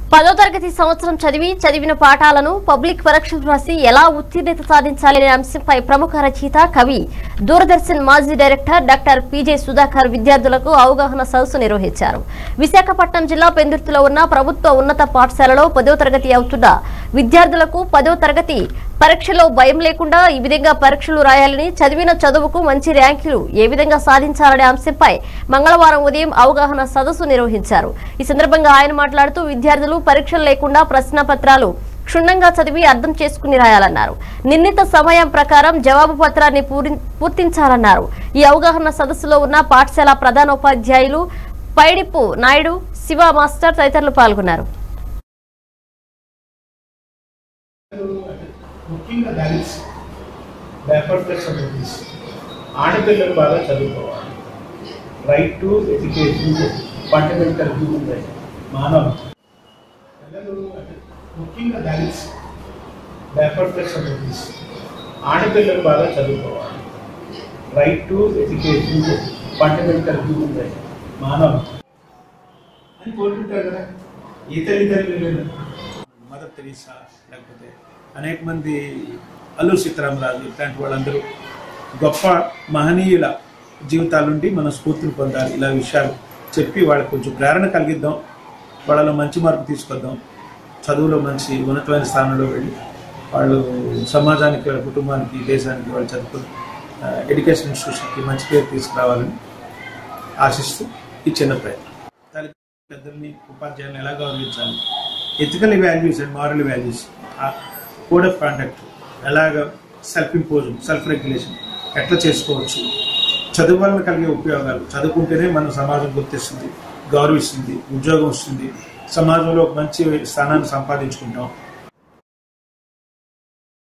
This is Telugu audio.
పదో తరగతి సంవత్సరం చదివి చదివిన పాఠాలను పబ్లిక్ పరీక్షలు రాసి ఎలా ఉత్తీర్ణత సాధించాలనే అంశంపై ప్రముఖ రచయిత కవి దూరదర్శన్ మాజీ డైరెక్టర్ డాక్టర్ పీజే సుధాకర్ విద్యార్థులకు అవగాహన సదస్సు నిర్వహించారు విశాఖపట్నం జిల్లా పెందుర్తిలో ఉన్న ప్రభుత్వ ఉన్నత పాఠశాలలో పదో తరగతి అవుతున్న విద్యార్థులకు పదో తరగతి పరీక్షలో భయం లేకుండా ఈ విధంగా పరీక్షలు రాయాలని చదివిన చదువుకు మంచి ర్యాంకులు ఏ విధంగా సాధించాలనే అంశంపై మంగళవారం ఉదయం అవగాహన సదస్సు నిర్వహించారు ఈ సందర్భంగా ఆయన మాట్లాడుతూ విద్యార్థులు పరీక్షలు లేకుండా ప్రశ్నపత్రాలు క్షుణ్ణంగా చదివి అర్థం చేసుకుని రాయాలన్నారు నిర్ణీత సమయం ప్రకారం జవాబు పత్రాన్ని పూరి- పూర్తించాలన్నారు ఈ అవగాహన సదస్సులో ఉన్న పాఠశాల ప్రధానోపాధ్యాయులు పైడిపు నాయుడు శివ మాస్టర్ తదితరులు పాల్గొన్నారు ముఖ్యంగా గర్ల్స్ బ్యాక్వర్డ్ క్లాస్ కమ్యూనిటీస్ ఆడపిల్లలు బాగా చదువుకోవాలి right to education fundamental human right మానవ పిల్లలు అంటే ముఖ్యంగా గర్ల్స్ బ్యాక్వర్డ్ క్లాస్ కమ్యూనిటీస్ ఆడపిల్లలు బాగా చదువుకోవాలి right to education fundamental human right మానవ అని కోరుకుంటారు కదా ఏ తల్లిదండ్రులు మదర్ తెరీసా లేకపోతే అనేక మంది అల్లూరు సీతారామరాజు ఇట్లాంటి వాళ్ళందరూ గొప్ప మహనీయుల జీవితాల నుండి మనం స్ఫూర్తిని పొందాలి ఇలా విషయాలు చెప్పి వాళ్ళకి కొంచెం ప్రేరణ కలిగిద్దాం వాళ్ళలో మంచి మార్పు తీసుకొద్దాం చదువులో మంచి ఉన్నతమైన స్థానంలో వెళ్ళి వాళ్ళు సమాజానికి వాళ్ళ కుటుంబానికి దేశానికి వాళ్ళు చదువుకుని ఎడ్యుకేషన్ ఇన్స్టిట్యూషన్కి మంచి పేరు తీసుకురావాలని ఆశిస్తూ ఈ చిన్న ప్రయత్నం తల్లి పెద్దల్ని ఉపాధ్యాయులను ఎలా గౌరవించాలి ethical values and moral values code of conduct ఎలాగ సెల్ఫ్ ఇంపోజ్ సెల్ఫ్ రెగ్యులేషన్ ఎట్లా చేసుకోవచ్చు చదువు వలన కలిగే ఉపయోగాలు చదువుకుంటేనే మన సమాజం గుర్తిస్తుంది గౌరవిస్తుంది ఉద్యోగం వస్తుంది సమాజంలో ఒక మంచి స్థానాన్ని సంపాదించుకుంటాం